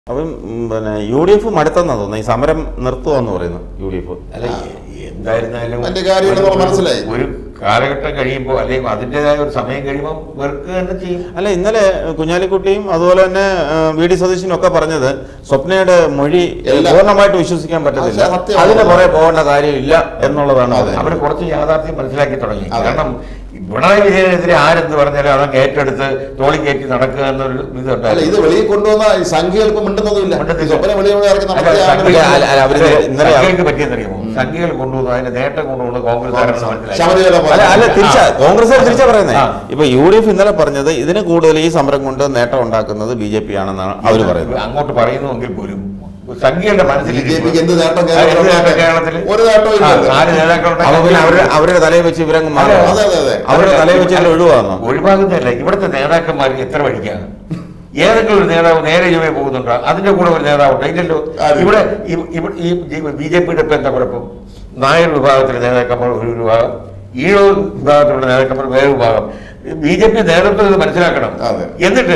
അപ്പം ഉം, പിന്നെ യു ഡി എഫ് മടുത്തെന്നാ തോന്നുന്നു ഈ സമരം നിർത്തുവാന്ന് പറയുന്നു യു ഡി എഫ് അല്ല എ- എന്തായിരുന്നാലും അതിന്റെ കാര്യം ഒരു- നമുക്ക് മനസ്സിലായി. ഒരു കാലഘട്ടം കഴിയുമ്പോൾ അല്ലെങ്കിൽ അതിൻ്റെതായ ഒരു സമയം കഴിയുമ്പോൾ വെറുക്കുക തന്നെ ചെയ്യും അല്ല ഇന്നലെ കുഞ്ഞാലിക്കുട്ടിയും അതുപോലെ തന്നെ ആ, വി ഡി സതീശനും ഒക്കെ പറഞ്ഞത് സ്വപ്നയുടെ മൊഴി എല്ലാം- പൂർണ്ണമായിട്ട് വിശ്വസിക്കാൻ പറ്റത്തില്ല അത് സത്യമാണ്. അതിന് പുറകെ പോകേണ്ട കാര്യമില്ല എന്നുള്ളതാണ് അതെ. അവർ കുറച്ച് യാഥാർത്ഥ്യം മനസ്സിലാക്കി തുടങ്ങി അതെ. കാരണം പിണറായി വിജയനെതിരെ ആരെന്ത് പറഞ്ഞാലും അതൊക്കെ ഏറ്റെടുത്ത് തോളി കയറ്റി നടക്കുക എന്നൊരു അല്ല ഇത് ഇതുണ്ടായിരുന്നു വെളിയിൽ കൊണ്ടുവന്ന ഈ സംഖ്യകൾക്ക് മിണ്ടുന്നതുമില്ല മിണ്ടുന്നില്ല. സ്വപ്ന വെളിയിൽ ഇറക്കി അല്ല, നമ്മുടെ ആ സംഖ്യ- അല്ല, അല്ല, അവര് അതെ, ഇന്നലെ- സംഖ്യകൾക്ക് പറ്റിയെന്നറിയാമോ സംഖ്യകൾ കൊണ്ടുവന്നു അതിന്റെ നേട്ടം കൊണ്ടുവന്നു കോൺഗ്രസ് ആരാണെന്ന് മനസ്സിലായി. ശബരിമല അല്ല അല്ല തിരിച്ച ആ. കോൺഗ്രസ് തിരിച്ചാ പറയുന്നത് ആ. ഇപ്പൊ യു ഡി എഫ് ഇന്നലെ പറഞ്ഞത് ഇതിന് കൂടുതൽ ഈ സമരം കൊണ്ട് നേട്ടം ഉണ്ടാക്കുന്നത് ബി ജെ പി ആണെന്നാണ് അവർ പറയുന്നത് അങ്ങോട്ട് പറയുന്നുവെങ്കിൽ പോലും സംഖ്യയുടെ മനസ്സിൽ ബി ജെ പിക്ക് എന്ത് നേട്ടം ആ, എന്ത് നേട്ടം കേരളത്തിൽ ഒരു നേട്ടവും ആ, ഇല്ല നാല് നേതാക്കളുടെ അപ്പൊ പിന്നെ അവരുടെ അവരുടെ തലയിൽ വെച്ച് ഇവരങ്ങ് മാറും അതെ അതെ അതെ അവരുടെ തലയിൽ വെച്ച് ഇവർ ഒഴിവാകുന്നു ഒഴിവാകുന്നതല്ല ഇവിടുത്തെ നേതാക്കന്മാർ എത്ര വഴിക്കാണ് ഏതെങ്കിലും ഒരു നേതാവ് നേരെ ചുവേ പോകുന്നുണ്ടോ അതിന്റെ കൂടെ ഒരു നേതാവുണ്ടോ ഇല്ലല്ലോ ആരും. ഇവിടെ ഇവ- ഇവ- ഈ ബി ജെ പിയുടെ ഇപ്പൊ എന്താ കുഴപ്പം നായർ വിഭാഗത്തിലെ നേതാക്കന്മാർ ഒരു വിഭാഗം ഈഴോ വിഭാഗത്തിലുള്ള നേതാക്കന്മാർ വേറെ വിഭാഗം ബി ജെ പി നേതൃത്വം ഇത് മനസ്സിലാക്കണം അതെ. എന്നിട്ട്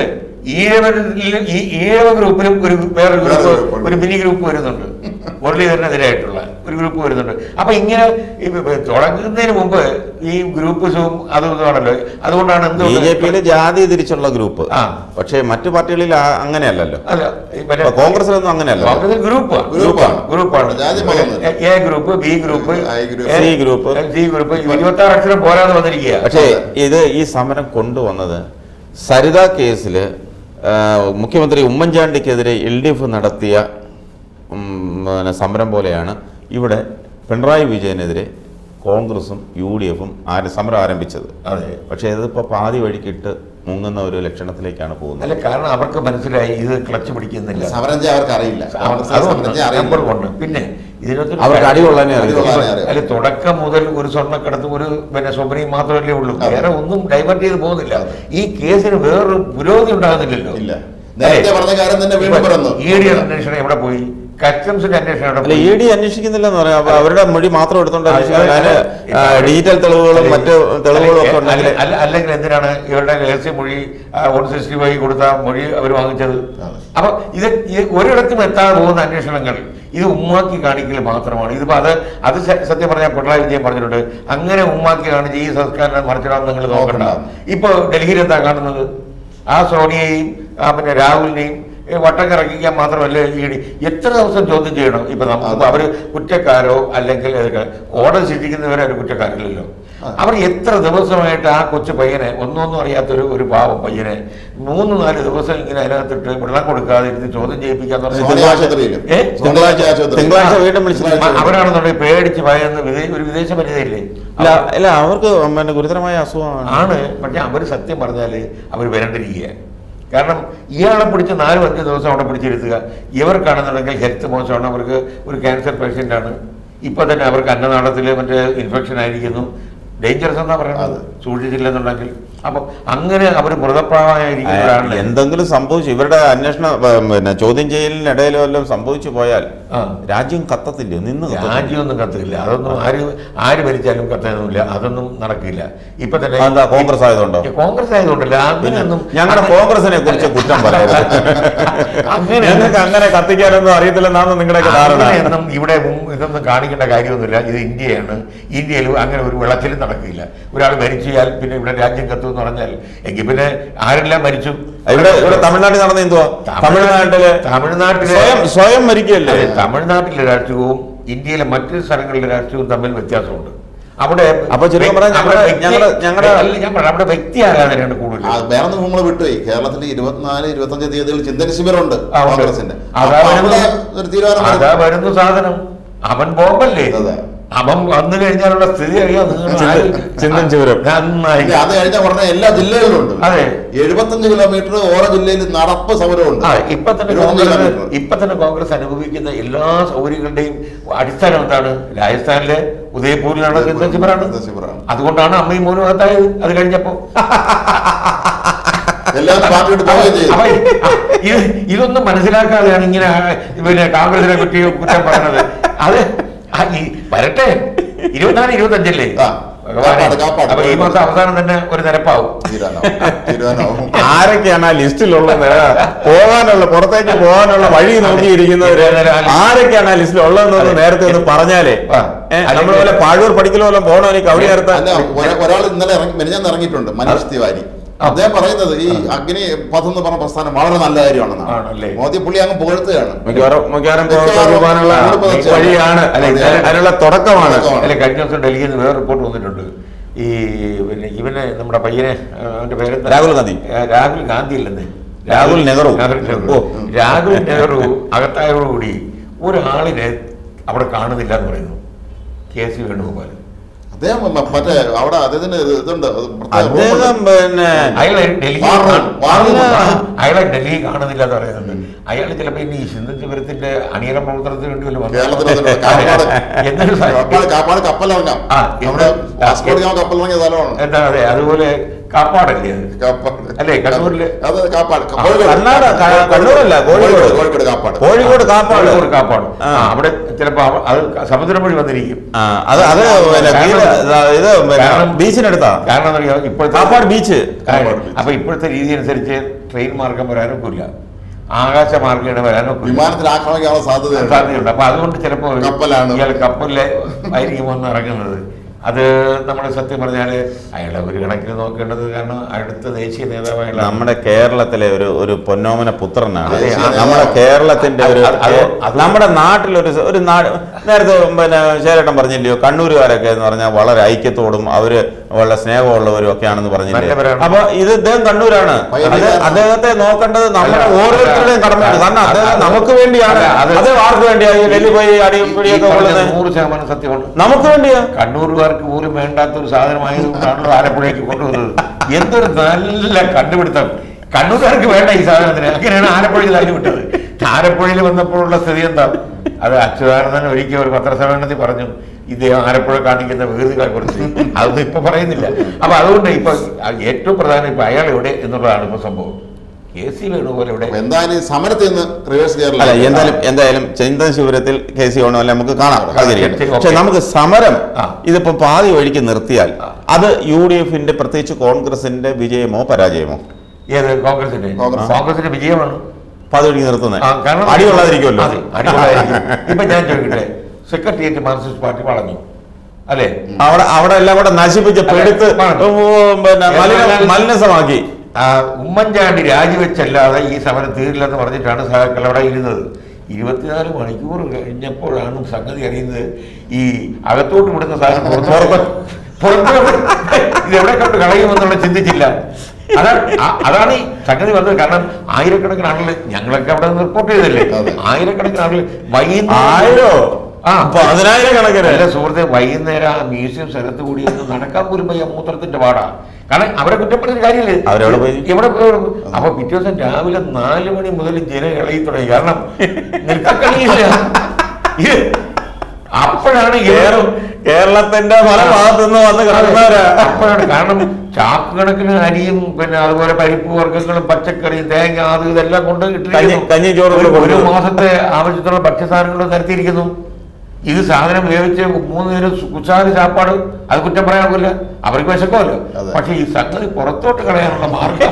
ഈഴവരിൽ ഈ ഈഴവ ഗ്രൂപ്പിലും ഒരു വേറെ വേറെ ഗ്രൂപ്പ് ഗ്രൂപ്പുണ്ട്. ഒരു മിനി ഗ്രൂപ്പ് വരുന്നുണ്ട് മുരളീധരനെതിരായിട്ടുള്ള ഒരു ഗ്രൂപ്പ് വരുന്നുണ്ട് അപ്പൊ ഇങ്ങനെ ഈ തുടങ്ങുന്നതിന് മുമ്പ് ഈ ഗ്രൂപ്പ്സും അതും ഇതുമാണല്ലോ അതുകൊണ്ടാണ് ബി എന്തുകൊണ്ട് ജെ പിയില് ജാതി തിരിച്ചുള്ള ഗ്രൂപ്പ് ആ. പക്ഷേ മറ്റു പാർട്ടികളിൽ ആ- അങ്ങനെയല്ലല്ലോ അല്ല ഈ മറ്റേ ഇപ്പൊ കോൺഗ്രസിലൊന്നും അങ്ങനെയല്ല കോൺഗ്രസ് ഗ്രൂപ്പ് ഗ്രൂപ്പാണ്. ഗ്രൂപ്പാണ് ജാതി മതമൊന്നുമില്ല. A group B group I group. എ- സി ഗ്രൂപ്പ്. സി ഗ്രൂപ്പ് ഇരുപത്തി ആറ് അക്ഷരം പോരാതെ വന്നിരിക്കുക പക്ഷേ ഇത് ഈ സമരം കൊണ്ടുവന്നത് സരിത കേസിൽ മുഖ്യമന്ത്രി ഉമ്മൻചാണ്ടിക്കെതിരെ എൽ ഡി എഫ് നടത്തിയ ഉം, പിന്നെ സമരം പോലെയാണ് ഇവിടെ പിണറായി വിജയനെതിരെ കോൺഗ്രസും യു ഡി എഫും ആര് സമരം ആരംഭിച്ചത് അതെ പക്ഷേ ഇതിപ്പോൾ പാതി വഴിക്കിട്ട് മുങ്ങുന്ന ഒരു ലക്ഷണത്തിലേക്കാണ് പോകുന്നത് അല്ല കാരണം അവർക്ക് മനസ്സിലായി ഇത് ക്ലച്ച് പിടിക്കുന്നില്ല സമരം ചെയ്യാൻ അവർക്ക് അറിയില്ല കോൺഗ്രസ് സമരം ചെയ്യാൻ നമ്പർ അറിയില്ല കൊണ്ട് പിന്നെ ഇതിനകത്ത് അവർക്ക് അടികൊള്ളാനേ അറിയൂ അടികൊള്ളാനേ അറിയാം. അല്ല തുടക്കം മുതൽ ഒരു സ്വർണ്ണക്കടത്തും ഒരു പിന്നെ സ്വപ്നയും മാത്രമല്ലേ ഉള്ളൂ അതെ. വേറെ ഒന്നും ഡൈവേർട്ട് ചെയ്ത് പോകുന്നില്ല അതെ. ഈ കേസിന് വേറൊരു പുരോഗതി ഉണ്ടാകുന്നില്ലല്ലോ ഇല്ല നേരത്തെ പറഞ്ഞ കാര്യം തന്നെ വീണ്ടും പറയുന്നു ഇ ഡി അന്വേഷണം എവിടെ പോയി കസ്റ്റംസിന്റെ അന്വേഷണം എവിടെ അല്ല പോയി ഇ ഡി അന്വേഷിക്കുന്നില്ലെന്ന് പറയാം അപ്പൊ അവരുടെ മൊഴി മാത്രം എടുത്തോണ്ട് അന്വേഷിക്കുന്നത് അല്ല, അതിന് ആ, ഡിജിറ്റൽ തെളിവുകളും മറ്റ് തെളിവുകളും ഒക്കെ ഉണ്ടെങ്കിൽ അല്ല- അല്ല- അല്ലെങ്കിൽ എന്തിനാണ് ഇവരുടെ രഹസ്യ മൊഴി വൺ സിക്സ്റ്റി ഫൈവ് കൊടുത്ത മൊഴി അവർ വാങ്ങിച്ചത് അതെ. അപ്പൊ ഇത് ഇത് ഒരിടത്തും എത്താതെ പോകുന്ന അന്വേഷണങ്ങൾ ഇത് ഉമ്മാക്കി കാണിക്കൽ മാത്രമാണ് ഇതിപ്പോ അത് അത് സ- സത്യം പറഞ്ഞാൽ പിണറായി വിജയൻ പറഞ്ഞിട്ടുണ്ട് അങ്ങനെ ഉമ്മാക്കി കാണിച്ച് ഈ സംസ്കാരം മറിച്ചിടാൻ നിങ്ങൾ നോക്കണ്ട നോക്കണ്ട. ഇപ്പൊ ഡൽഹിയിൽ എന്താ കാണുന്നത് ആ സോണിയയും ആ പിന്നെ രാഹുലിനെയും ഏ, വട്ടം കറക്കിക്കാൻ മാത്രമല്ല ഇ ഡി എത്ര ദിവസം ചോദ്യം ചെയ്യണം ഇപ്പൊ നമുക്ക് അതെ. അവര് കുറ്റക്കാരോ അല്ലെങ്കിൽ ഏതൊക്കെ കോടതി ശിക്ഷിക്കുന്നവരെ ഒരു കുറ്റക്കാരില്ലല്ലോ അതെ. അവർ എത്ര ദിവസമായിട്ട് ആ കൊച്ചു പയ്യനെ ഒന്നൊന്നും അറിയാത്തൊരു ഒരു പാവം പയ്യനെ മൂന്ന് നാല് ദിവസം ഇങ്ങനെ അതിനകത്തിട്ട് വെള്ളം കൊടുക്കാതെ ഇരുന്ന് ചോദ്യം ചെയ്യിപ്പിക്കാൻ സോണി ആശുപത്രിയിലും ഏ? തിങ്കളാഴ്ച ആശുപത്രി തിങ്കളാഴ്ച വീണ്ടും വിളിച്ചിട്ട് അ- അവരാണെന്നുണ്ടെങ്കിൽ പേടിച്ച് ഭയന്ന് വിദേ- ഒരു വിദേശ വനിതയില്ലേ അല്ല അല്ല അവർക്ക് പിന്നെ ഗുരുതരമായ അസുഖമാണ് ആണ് പക്ഷെ അവർ സത്യം പറഞ്ഞാൽ അവർ വരണ്ടിരിക്കുക കാരണം ഇയാളെ പിടിച്ച് നാലും അഞ്ച് ദിവസം അവിടെ പിടിച്ചിരുത്തുക ഇവർക്കാണെന്നുണ്ടെങ്കിൽ ഹെൽത്ത് മോശമാണ് അവർക്ക് ഒരു ക്യാൻസർ പേഷ്യൻ്റ് ആണ് ഇപ്പൊ തന്നെ അവർക്ക് അന്നനാളത്തിൽ മറ്റേ ഇൻഫെക്ഷൻ ആയിരിക്കുന്നു ഡേഞ്ചറസ് എന്നാ പറയുന്നത് അതെ. സൂക്ഷിച്ചില്ലെന്നുണ്ടെങ്കിൽ അപ്പൊ അങ്ങനെ അവർ മൃതപ്രായമായിരിക്കുന്ന ആ, ഒരാളിനെ എന്തെങ്കിലും സംഭവിച്ചു ഇവരുടെ അന്വേഷണ ആ, പിന്നെ ചോദ്യം ചെയ്യലിനിടയിലോ വല്ലതും സംഭവിച്ചു പോയാൽ ആ. രാജ്യം കത്തത്തില്ലയോ നിന്ന് കത്തത്തില്ലേ? രാജ്യമൊന്നും കത്തില്ല അതൊന്നും ആര് ആര് ഭരിച്ചാലും കത്താനൊന്നുമില്ല അതൊന്നും നടക്കില്ല ഇപ്പൊ തന്നെ അതെന്താ കോൺഗ്രസ് ആയതുകൊണ്ടോ ഈ കോൺഗ്രസ് ആയതുകൊണ്ടല്ല അങ്ങനെയൊന്നും ഞങ്ങളുടെ കോൺഗ്രസിനെ കുറിച്ച് കുറ്റം പറയരുത് അങ്ങനെ ഞങ്ങൾക്ക് അങ്ങനെ കത്തിക്കാനൊന്നും അറിയത്തില്ലെന്നാണ് നിങ്ങളുടെയൊക്കെ ധാരണ അങ്ങനെയൊന്നും ഇവിടെ മുമ്പ് ഇതൊന്നും കാണിക്കേണ്ട കാര്യമൊന്നുമില്ല ഇത് ഇന്ത്യയാണ് ഇന്ത്യയിൽ അങ്ങനെ ഒരു വിളച്ചിലും നടക്കില്ല ഒരാൾ മരിച്ചാൽ പിന്നെ ഇവിടെ രാജ്യം കത്തും എന്ന് പറഞ്ഞാൽ എങ്കിൽ പിന്നെ ആരെല്ലാം മരിച്ചു ഇവിടെ ഇവിടെ തമിഴ്നാട്ടിൽ നടന്ന എന്തുവാ തമിഴ്നാട്ടില് തമിഴ്നാട്ടിലെ സ്വയം സ്വയം മരിക്കുകയല്ലേ അതെ, തമിഴ്നാട്ടിലെ രാഷ്ട്രീയവും ഇന്ത്യയിലെ മറ്റു സ്ഥലങ്ങളിലെ രാഷ്ട്രീയവും തമ്മിൽ വ്യത്യാസമുണ്ട് അവിടെ അപ്പൊ ചുരുക്കം പറഞ്ഞാൽ അവിടെ ഞങ്ങളുടെ- വ്യക്തി- ഞങ്ങളുടെ- ഞങ്ങളുടെ- അല്ല, ഞാൻ പറയാം, അവിടെ വ്യക്തി ആരാധനയാണ് കൂടുതൽ ആ, വേറെ ഒന്നും നമ്മൾ വിട്ടുപോയി കേരളത്തിൽ ഇരുപത്തിനാല് ഇരുപത്തഞ്ച് തീയതികൾ ചിന്തന ശിബിരമുണ്ട് ആ, ഉണ്ട്. കോൺഗ്രസിന്റെ അതാ അപ്പൊ വരുന്നു. അവിടെ ഒരു തീരുമാനം അതാ വരും. വരുന്ന സാധനം അവൻ ബോംബല്ലേ അതെ. അവൻ വന്നു കഴിഞ്ഞാലുള്ള സ്ഥിതി അറിയാം നിങ്ങൾ ചിന്തൻ- ആലോചിക്ക്. ചിന്തൻ ശിബിരം. നന്നായി ഇല്ല, അത് കഴിഞ്ഞ ഉടനെ എല്ലാ ജില്ലകളിലും ഉണ്ട് അതെ. എഴുപത്തഞ്ച് കിലോമീറ്റർ ഓരോ ജില്ലയിൽ നടപ്പ് സമരമുണ്ട് ആ ഇപ്പൊ തന്നെ എഴുപത്തഞ്ച് കോൺഗ്രസ് കിലോമീറ്റർ ഇപ്പൊ തന്നെ കോൺഗ്രസ് അനുഭവിക്കുന്ന എല്ലാ സൗകര്യങ്ങളുടെയും അടിസ്ഥാനം എന്താണ് രാജസ്ഥാനിലെ ഉദയപൂരിലാണ് ചിന്തൻ ശിബിറാണ് ചിന്തൻ ശിബിറാണ്. അതുകൊണ്ടാണ് അമ്മയും മോനും അകത്തായത് അത് കഴിഞ്ഞപ്പോ എല്ലാം പാർട്ടി വിട്ട് പോവുകയും ചെയ്തു അപ്പൊ ഇത് ഇതൊന്നും മനസ്സിലാക്കാതെയാണ് ഇങ്ങനെ പിന്നെ കോൺഗ്രസിനെ പറ്റി കുറ്റം പറയുന്നത് അത് ആ ഈ വരട്ടെ ഇരുപത്തിനാല് ഇരുപത്തഞ്ചല്ലേ ആ. കാപ്പാട്, കാപ്പാട്. അപ്പൊ ഈ മാസം അവസാനം തന്നെ ഒരു നിരപ്പാവും തീരാനാവും തീരുവാനാവും ആരൊക്കെയാണ് ആ ലിസ്റ്റിലുള്ളത് പോകാനുള്ള പുറത്തേക്ക് പോകാനുള്ള വഴി നോക്കിയിരിക്കുന്നവര് ആരൊക്കെയാണ് ആ ലിസ്റ്റിൽ ഉള്ളതെന്നൊന്ന് നേരത്തെ ഒന്ന് പറഞ്ഞാലേ ആ. നമ്മൾ പോലെ പാഴൂർ പഠിക്കലോ വല്ലതും പോകണോ എനിക്ക് അവിടെ ചേർത്താൻ അല്ല ഒരാ- ഒരാൾ ഇന്നലെ ഇറങ്ങി മെനഞ്ഞാന്ന് ഇറങ്ങിയിട്ടുണ്ട് മനീഷ് തിവാരി അദ്ദേഹം പറയുന്നത് ഈ അഗ്നി പഥം എന്ന് പറഞ്ഞ പ്രസ്ഥാനം വളരെ നല്ല ആണല്ലേ? കാര്യമാണെന്നാണ് മോദി പുള്ളി അങ്ങ് പുകഴ്ത്തുകയാണ് മിക്കവാറും മിക്കവാറും മിക്കവാറും പോകാനുള്ള കുടുംബ കച്ചവടം. വഴിയാണ് അതെ, അതെ. അതിനുള്ള തുടക്കമാണ് തുടക്കമാണ്. അല്ലെ കഴിഞ്ഞ ദിവസം ഡൽഹിയിൽ നിന്ന് വേറെ റിപ്പോർട്ട് വന്നിട്ടുണ്ട് ഈ പിന്നെ ഇവനെ നമ്മുടെ പയ്യനെ ആ, അവന്റെ പേര് രാഹുൽ ഗാന്ധി. രാഹുൽ ഗാന്ധി അല്ലെന്ന് രാഹുൽ നെഹ്റു. രാഹുൽ നെഹ്റു ഓ. രാഹുൽ നെഹ്റു അകത്തായതോടുകൂടി ഒരാളിനെ അവിടെ കാണുന്നില്ല എന്ന് പറയുന്നു കെ സി വേണുഗോപാൽ അദ്ദേഹം മ- മറ്റേ അവിടെ അദ്ദേഹത്തിന് ഇത് ഇതുണ്ട് അത് പ്രത്യേക അദ്ദേഹം റൂമുണ്ട്. പിന്നെ അയാളെ Delhi war room, war room. അയാളെ ഡൽഹി കാണുന്നില്ല എന്ന് പറയുന്നുണ്ട് അയാൾ ചിലപ്പോ ഇനി ഈ സിന്ധു ശിബിരത്തിന്റെ അണിയറ പ്രവർത്തനത്തിന് വേണ്ടി വല്ലതും വന്നതാണോ? കേരളത്തിൽ വന്നിട്ടുണ്ട്. കാപ്പാട് എന്നൊരു സാ- കാപ്പാട് കാപ്പാട് കപ്പലിറങ്ങാം ആ, നമ്മുടെ എന്ത്? പാസ്പോർട്ട് ഞാൻ കപ്പലിറങ്ങിയ സ്ഥലമാണ് എന്താ അതെ അതുപോലെ കാപ്പാടല്ലേ അത് കാപ്പാട് അല്ലേ, കണ്ണൂരില്? അത് കാപ്പാട് ആ, കോഴിക്കോട്. കർണാടക, ക- കണ്ണൂരല്ല, കോഴിക്കോട്. കോഴിക്കോട് കാപ്പാട് കോഴിക്കോട് കാപ്പാട് കോഴിക്കോട് കാപ്പാട് ആ. ആ, അവിടെ ചിലപ്പോ അവ- അത് സമുദ്രം വഴി വന്നിരിക്കും ആ, അത് അത് പിന്നെ തീരെ ഇത് പിന്നെ കാരണം- ബീച്ചിനടുത്താ കാരണം എന്താ അറിയോ ഇപ്പോഴത്തെ കാപ്പാട് ബീച്ച് കാപ്പാട് beach. അപ്പൊ ഇപ്പോഴത്തെ രീതി അനുസരിച്ച് ട്രെയിൻ മാർഗം വരാനൊക്കില്ല ആകാശ മാർഗമാണ് വരാനൊക്കില്ല വിമാനത്തിൽ ആക്രമിക്കാനുള്ള സാധ്യതയുണ്ട് സാധ്യതയുണ്ട് അപ്പൊ അതുകൊണ്ട് ചിലപ്പോ കപ്പലാണ്. ഇയാൾ കപ്പലിലെ ആയിരിക്കും വന്ന് ഇറങ്ങുന്നത് അത് നമ്മുടെ സത്യം പറഞ്ഞാല് അയാളെ ഒരു കണക്കിന് നോക്കേണ്ടത് കാരണം അടുത്ത ദേശീയ നേതാവായുള്ള നമ്മുടെ കേരളത്തിലെ ഒരു ഒരു പൊന്നോമന പുത്രനാണ് അതെ, അതെ. നമ്മുടെ കേരളത്തിന്റെ ഒരു അത് അത് അത് നമ്മുടെ നാട്ടിലൊരു സ- ഒരു നാട് നേരത്തെ പിന്നെ ശേരട്ടൻ പറഞ്ഞില്ലയോ കണ്ണൂരുകാരൊക്കെ എന്ന് പറഞ്ഞാൽ വളരെ ഐക്യത്തോടും അവര് വളരെ സ്നേഹമുള്ളവരും ഒക്കെയാണെന്ന് പറഞ്ഞില്ലേ നല്ലവരാണ്. അപ്പൊ ഇത് ഇദ്ദേഹം കണ്ണൂരാണ് അത് പയ്യന്നൂരാണ്. അദ്ദേഹത്തെ നോക്കേണ്ടത് നമ്മുടെ അല്ല, ഓരോരുത്തരുടെയും കടമയാണ് കാരണം അത് അദ്ദേഹം അത് നമുക്ക് വേണ്ടിയാണ് അല്ല, അത് അദ്ദേഹം ആർക്ക് വേണ്ടിയാണ് ഈ ഡൽഹി പോയി അടിയും ഈ പിടിയൊക്കെ പറഞ്ഞ കൊള്ളുന്നത് നൂറ് ശതമാനം സത്യമാണ് നമുക്ക് വേണ്ടിയാ കണ്ണൂരുകാർക്ക് പോലും വേണ്ടാത്ത ഒരു സാധനമായതുകൊണ്ടാണല്ലോ ആലപ്പുഴയ്ക്ക് കൊണ്ടുവന്നത് എന്തൊരു നല്ല കണ്ടുപിടുത്തം കണ്ണൂരുകാർക്ക് വേണ്ട ഈ സാധനത്തിന് അങ്ങനെയാണ് ആലപ്പുഴയിൽ അതിന് വിട്ടത് ആലപ്പുഴയിൽ വന്നപ്പോഴുള്ള സ്ഥിതി എന്താ അത് അച്യുതാനന്ദൻ ഒരിക്കൽ ഒരു പത്രസമ്മേളനത്തിൽ പറഞ്ഞു ഇദ്ദേഹം ആലപ്പുഴ കാണിക്കുന്ന വികൃതികളെ കുറിച്ച് അതൊന്നും ഇപ്പൊ പറയുന്നില്ല അപ്പൊ അതുകൊണ്ട് ഇപ്പൊ ഏറ്റവും പ്രധാനം ഇപ്പൊ അയാൾ എവിടെ എന്നുള്ളതാണ് ഇപ്പൊ സംഭവം കെ സി വേണുപോലെ ഇവിടെ അപ്പൊ എന്തായാലും ഈ സമരത്തിൽ നിന്ന് റിവേഴ്സ് അല്ല എന്തായാലും എന്തായാലും ചിന്തൻ ശിബിരത്തിൽ കെ സി ഓണം അല്ലെ നമുക്ക് കാണാം സാഹചര്യം ശരി, പക്ഷെ ഓക്കേ. നമുക്ക് സമരം ആ. ഇതിപ്പോ പാതി വഴിക്ക് നിർത്തിയാൽ ആ. അത് യു ഡി എഫിന്റെ പ്രത്യേകിച്ച് കോൺഗ്രസിന്റെ വിജയമോ പരാജയമോ ഏത് കോൺഗ്രസിന്റെ കോൺഗ്രസ്. കോൺഗ്രസിന്റെ വിജയമാണ് പാതി വഴിക്ക് നിർത്തുന്നത് ആ, കാരണം അടികൊള്ളാതിരിക്കുമല്ലോ അതെ, അടികൊള്ളാതിരിക്കും. ഇപ്പൊ ഞാൻ ചോദിക്കട്ടെ സെക്രട്ടേറിയറ്റ് മാർക്സിസ്റ്റ് പാർട്ടി വളഞ്ഞു അല്ലേ അവിടെ അവിടെ എല്ലാം കൂടെ നശിപ്പിച്ച് അല്ല, പെടുത്ത് പറഞ്ഞു. ഉം, പിന്നെ മലിന- എന്നാൽ- മലിനസമാക്കി ആ, ഉമ്മൻചാണ്ടി രാജിവെച്ചല്ലാതെ ഈ സമരം തീരില്ലെന്ന് പറഞ്ഞിട്ടാണ് സഹാക്കൾ അവിടെ ഇരുന്നത് ഇരുപത്തിനാല് മണിക്കൂർ കഴിഞ്ഞപ്പോഴാണ് സംഗതി അറിയുന്നത് ഈ അകത്തോട്ട് വിടുന്ന സാധനം പുറത്തോട്ട് പുറത്തോട്ട് ഇതെവിടെ കൊണ്ട് കളയുമെന്നുള്ള ചിന്തിച്ചില്ല അതാണ് ആ- അതാണ് ഈ സംഗതി വന്നത് കാരണം ആയിരക്കണക്കിന് ആളുകൾ ഞങ്ങളൊക്കെ അവിടെ നിന്ന് റിപ്പോർട്ട് ചെയ്തല്ലേ അതെ. ആയിരക്കണക്കിന് ആളുകൾ വൈകുന്നേരം ആയിരോ ആ പതിനായിരം കണക്കിന് അല്ല സുഹൃത്തെ വൈകുന്നേരം ആ മ്യൂസിയം സ്ഥലത്ത് കൂടി ഒന്ന് നടക്കാൻ പോലും വയ്യ മൂത്രത്തിന്റെ പാടാ കാരണം അവരെ കുറ്റപ്പെടുന്ന കാര്യമില്ല അവരെവിടെ പോയി? എവിടെ പോയി? അപ്പൊ പിറ്റേ ദിവസം രാവിലെ നാല് മണി മുതൽ ജനം ഇളകി തുടങ്ങി കാരണം നിർത്താൻ കഴിയില്ല ഇത് അപ്പോഴാണ് കേരളം കേരളത്തിന്റെ പല ഭാഗത്തുനിന്ന് വന്ന് കിടക്കുന്നവരാ അപ്പോഴാണ് കാരണം ചാക്ക് കണക്കിന് അരിയും പിന്നെ അതുപോലെ പരിപ്പ് വർഗ്ഗങ്ങളും പച്ചക്കറിയും തേങ്ങ അത് ഇതെല്ലാം കൊണ്ട് ഇട്ടിരിക്കുന്നു. കഞ്ഞി- കഞ്ഞി ചോറും ഒരു- ഒരു കൊടുക്കുന്നു. മാസത്തെ ആവശ്യത്തിനുള്ള ഭക്ഷ്യസാധനങ്ങൾ നിരത്തിയിരിക്കുന്നു ഇത് സാധനം വേവിച്ച് മൂന്ന് നേരം കുച്ചാല് ചാപ്പാട് അത് കുറ്റം പറയാനില്ല അവർക്ക് വിശക്കുമല്ലോ അതെ. പക്ഷെ ഈ സംഗതി പുറത്തോട്ട് കളയാനുള്ള മാർഗം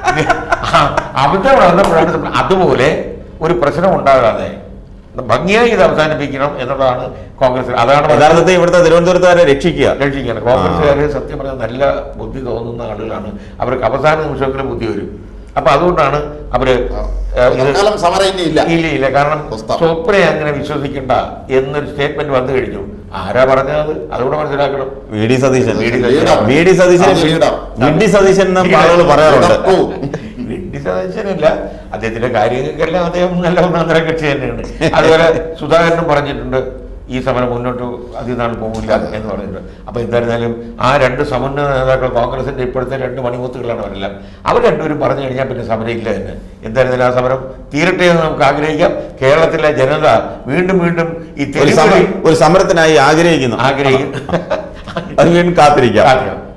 അവിടെ വന്നപ്പോഴാണ് നമ്മൾ അതുപോലെ ഒരു പ്രശ്നം ഉണ്ടാകാതെ ഭംഗിയായി ഇത് അവസാനിപ്പിക്കണം എന്നുള്ളതാണ് കോൺഗ്രസ് അതാണ് യഥാർത്ഥത്തിൽ ഇവിടുത്തെ തിരുവനന്തപുരത്തുകാരെ രക്ഷിക്കുക രക്ഷിക്കണം കോൺഗ്രസ്സുകാര് സത്യം പറഞ്ഞാൽ നല്ല ബുദ്ധി തോന്നുന്ന ആളുകളാണ് അവർക്ക് അവസാന നിമിഷമെങ്കിലും ബുദ്ധി വരും അപ്പൊ അതുകൊണ്ടാണ് അവര് ഏഹ്, ഇത് തൽക്കാലം സമരം ഇനി ഇല്ല ഇല്ല ഇല്ല കാരണം പുസ്തകം. സ്വപ്നയെ അങ്ങനെ വിശ്വസിക്കണ്ട എന്നൊരു സ്റ്റേറ്റ്മെന്റ് വന്നു കഴിഞ്ഞു ആരാ പറഞ്ഞത് അതുകൂടെ മനസ്സിലാക്കണം V D Satheesan V D leader. V D Satheesan അത് ലീഡർ. വി ഡി സതീശൻ എന്നും ആളുകൾ പറയാറുണ്ട് ലീഡർ ടു. വിഡ്ഢി സദസ്യനല്ല അദ്ദേഹത്തിന്റെ കാര്യങ്ങൾക്കെല്ലാം അദ്ദേഹം നല്ല ഒന്നാന്തര കക്ഷി തന്നെയാണ് അതുപോലെ സുധാകരനും പറഞ്ഞിട്ടുണ്ട് ഈ സമരം മുന്നോട്ട് അധികം പോകില്ല എന്ന് പറഞ്ഞിട്ടുണ്ട് അപ്പൊ എന്തായിരുന്നാലും ആ രണ്ട് സമന്വയ നേതാക്കൾ കോൺഗ്രസിന്റെ ഇപ്പോഴത്തെ രണ്ട് മണിമുത്തുകളാണ് അവരെല്ലാം അവർ രണ്ടുപേരും പറഞ്ഞു കഴിഞ്ഞാൽ പിന്നെ സമരം ഇല്ല തന്നെ എന്തായിരുന്നാലും ആ സമരം തീരട്ടെ എന്ന് നമുക്ക് ആഗ്രഹിക്കാം കേരളത്തിലെ ജനത വീണ്ടും വീണ്ടും ഈ ഒരു സമരം തെരുവുകളിൽ ഒരു സമരത്തിനായി ആഗ്രഹിക്കുന്നു ആഗ്രഹിക്കും അത് വീണ്ടും കാത്തിരിക്കാം കാത്തിരിക്കാം.